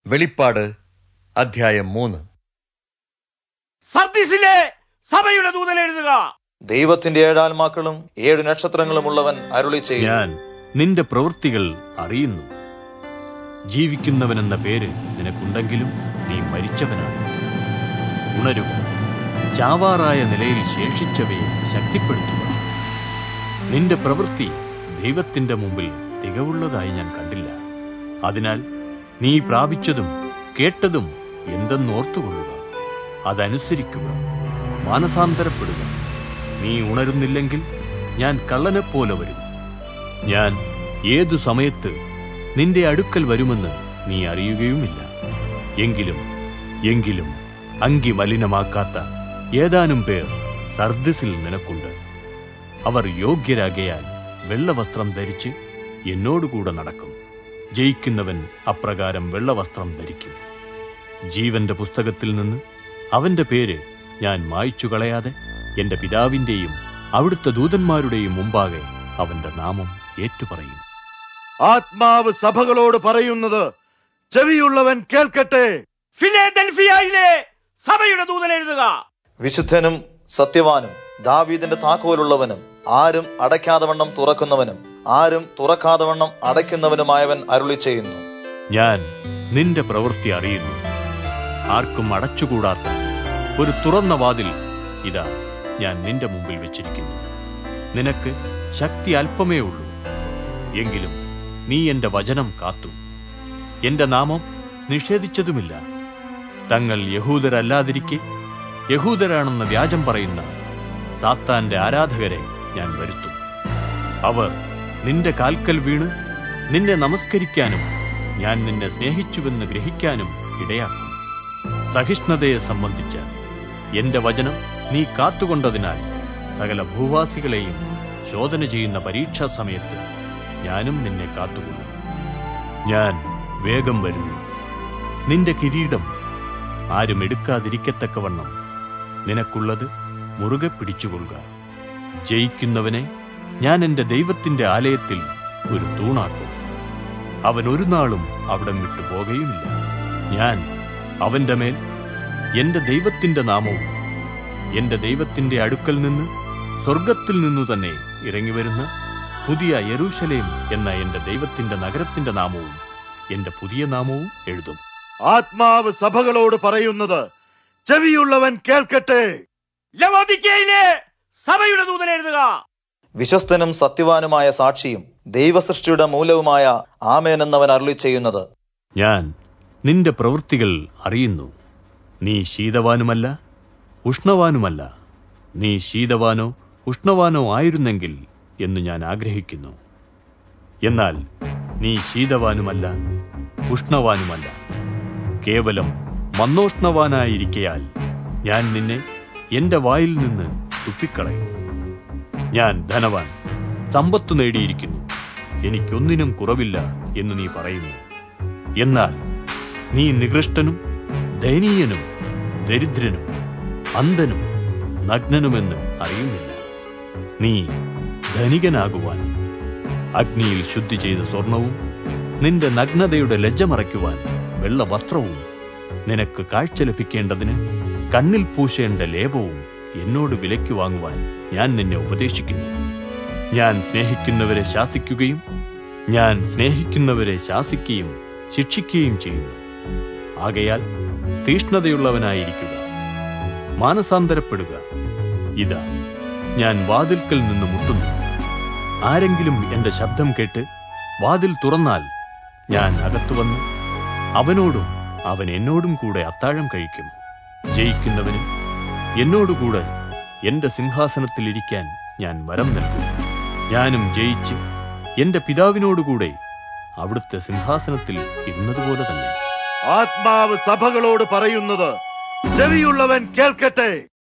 വെളിപ്പാട് അധ്യായം മൂന്ന് സർദീസിലെ സഭയുടെ ദൂതൻ എഴുതുക ദൈവത്തിന്റെ ഏഴാത്മാക്കളും ഏഴു നക്ഷത്രങ്ങളുമുള്ളവൻ അരുളി ചെയ്യും ഞാൻ നിന്റെ പ്രവൃത്തികൾ അറിയുന്നു ജീവിക്കുന്നവനെന്ന പേര് നിനക്കുണ്ടെങ്കിലും നീ മരിച്ചവനാണ് ഉണരുക ചാവാറായ നിലയിൽ ശേഷിച്ചവയെ ശക്തിപ്പെടുത്തുക നിന്റെ പ്രവൃത്തി ദൈവത്തിന്റെ മുമ്പിൽ തികവുള്ളതായി ഞാൻ കണ്ടില്ല അതിനാൽ നീ പ്രാപിച്ചതും കേട്ടതും എന്തെന്നോർത്തുകൊള്ളുക അതനുസരിക്കുക മാനസാന്തരപ്പെടുക നീ ഉണരുന്നില്ലെങ്കിൽ ഞാൻ കള്ളനെപ്പോലെ വരും ഞാൻ ഏതു സമയത്ത് നിന്റെ അടുക്കൽ വരുമെന്ന് നീ അറിയുകയുമില്ല എങ്കിലും എങ്കിലും അങ്കി മലിനമാക്കാത്ത ഏതാനും പേർ സർദിസിൽ നിനക്കുണ്ട് അവർ യോഗ്യരാകയാൽ വെള്ളവസ്ത്രം ധരിച്ച് എന്നോടുകൂടെ നടക്കും ജയിക്കുന്നവൻ അപ്രകാരം വെള്ളവസ്ത്രം ധരിക്കും ജീവന്റെ പുസ്തകത്തിൽ നിന്ന് അവന്റെ പേര് ഞാൻ മായ്ച്ചു കളയാതെ എന്റെ പിതാവിന്റെയും അവിടുത്തെ ദൂതന്മാരുടെയും മുമ്പാകെ അവന്റെ നാമം ഏറ്റുപറയും ആത്മാവ് സഭകളോട് പറയുന്നത് ചെവിയുള്ളവൻ കേൾക്കട്ടെ ഫിലേദൽഫിയയിലെ സഭയുടെ ദൂതൻ എഴുതുക വിശുദ്ധനും സത്യവാനും ദാവീദിന്റെ താക്കോലുള്ളവനും ആരും അടയ്ക്കാതവണ്ണം തുറക്കുന്നവനും ആരും തുറക്കാതവണ്ണം അടയ്ക്കുന്നവനുമായവൻ അരുളി ചെയ്യുന്നു ഞാൻ നിന്റെ പ്രവൃത്തി അറിയുന്നു ആർക്കും അടച്ചുകൂടാത്ത ഒരു തുറന്ന വാതിൽ ഇതാ ഞാൻ നിന്റെ മുമ്പിൽ വെച്ചിരിക്കുന്നു നിനക്ക് ശക്തി അല്പമേ ഉള്ളൂ എങ്കിലും നീ എന്റെ വചനം കാത്തു എന്റെ നാമം നിഷേധിച്ചതുമില്ല തങ്ങൾ യഹൂദരല്ലാതിരിക്കെ യഹൂദരാണെന്ന വ്യാജം പറയുന്ന സാത്താന്റെ ആരാധകരെ ഞാൻ വരുത്തും അവർ നിന്റെ കാൽക്കൽ വീണ് നിന്നെ നമസ്കരിക്കാനും ഞാൻ നിന്നെ സ്നേഹിച്ചുവെന്ന് ഗ്രഹിക്കാനും ഇടയാക്കും സഹിഷ്ണുതയെ സംബന്ധിച്ച എന്റെ വചനം നീ കാത്തുകൊണ്ടതിനാൽ സകല ഭൂവാസികളെയും ശോധന ചെയ്യുന്ന പരീക്ഷാ സമയത്ത് ഞാനും നിന്നെ കാത്തുകൊള്ളും ഞാൻ വേഗം വരുന്നു നിന്റെ കിരീടം ആരും എടുക്കാതിരിക്കത്തക്കവണ്ണം നിനക്കുള്ളത് മുറുകെ പിടിച്ചുകൊള്ളുക ജയിക്കുന്നവനെ ഞാൻ എന്റെ ദൈവത്തിന്റെ ആലയത്തിൽ ഒരു തൂണാക്കും അവൻ ഒരു നാളും അവിടം വിട്ടു പോകുകയുമില്ല ഞാൻ അവന്റെ മേൽ എന്റെ ദൈവത്തിന്റെ നാമവും എന്റെ ദൈവത്തിന്റെ അടുക്കൽ നിന്ന് സ്വർഗത്തിൽ നിന്നു തന്നെ ഇറങ്ങിവരുന്ന പുതിയ യെരൂശലേം എന്ന എന്റെ ദൈവത്തിന്റെ നഗരത്തിന്റെ നാമവും എന്റെ പുതിയ നാമവും എഴുതും ആത്മാവ് സഭകളോട് പറയുന്നത് ചെവിയുള്ളവൻ കേൾക്കട്ടെ ലവോദിക്കയിലെ സഭയുടെ ദൂതൻ എഴുതുക വിശ്വസ്തനും സത്യവാനുമായ സാക്ഷിയും ദൈവസൃഷ്ടിയുടെ മൂലവുമായ ആമേൻ എന്നവൻ അരുളി ചെയ്യുന്നത് ഞാൻ നിന്റെ പ്രവൃത്തികൾ അറിയുന്നു നീ ശീതവാനുമല്ല ഉഷ്ണവാനുമല്ല നീ ശീതവാനോ ഉഷ്ണവാനോ ആയിരുന്നെങ്കിൽ എന്ന് ഞാൻ ആഗ്രഹിക്കുന്നു എന്നാൽ നീ ശീതവാനുമല്ല ഉഷ്ണവാനുമല്ല കേവലം മന്നോഷ്ണവാനായിരിക്കയാൽ ഞാൻ നിന്നെ എന്റെ വായിൽ നിന്ന് തുപ്പിക്കളയും ഞാൻ ധനവാൻ സമ്പത്തു നേടിയിരിക്കുന്നു എനിക്കൊന്നിനും കുറവില്ല എന്ന് നീ പറയുന്നു എന്നാൽ നീ നികൃഷ്ടനും ദയനീയനും ദരിദ്രനും അന്ധനും നഗ്നനുമെന്ന് അറിയുന്നില്ല നീ ധനികനാകുവാൻ അഗ്നിയിൽ ശുദ്ധി ചെയ്ത സ്വർണവും നിന്റെ നഗ്നതയുടെ ലജ്ജ മറയ്ക്കുവാൻ വെള്ള വസ്ത്രവും നിനക്ക് കാഴ്ച ലഭിക്കേണ്ടതിന് കണ്ണിൽ പൂശേണ്ട ലേപവും എന്നോട് വിലയ്ക്ക് വാങ്ങുവാൻ ഞാൻ നിന്നെ ഉപദേശിക്കുന്നു ഞാൻ സ്നേഹിക്കുന്നവരെ ശാസിക്കുകയും ഞാൻ സ്നേഹിക്കുന്നവരെ ശാസിക്കുകയും ശിക്ഷിക്കുകയും ചെയ്യുന്നു ആകയാൽ തീഷ്ണതയുള്ളവനായിരിക്കുക മാനസാന്തരപ്പെടുക ഇതാ ഞാൻ വാതിൽക്കൽ നിന്ന് മുട്ടുന്നു ആരെങ്കിലും എന്റെ ശബ്ദം കേട്ട് വാതിൽ തുറന്നാൽ ഞാൻ അകത്തു വന്ന് അവനോടും അവൻ എന്നോടും കൂടെ അത്താഴം കഴിക്കും ജയിക്കുന്നവന് എന്നോടുകൂടെ എന്റെ സിംഹാസനത്തിൽ ഇരിക്കാൻ ഞാൻ വരം നൽകും ഞാനും ജയിച്ച് എന്റെ പിതാവിനോടുകൂടെ അവിടുത്തെ സിംഹാസനത്തിൽ ഇരുന്നതുപോലെ തന്നെ ആത്മാവ് സഭകളോട് പറയുന്നത് ചെവിയുള്ളവൻ കേൾക്കട്ടെ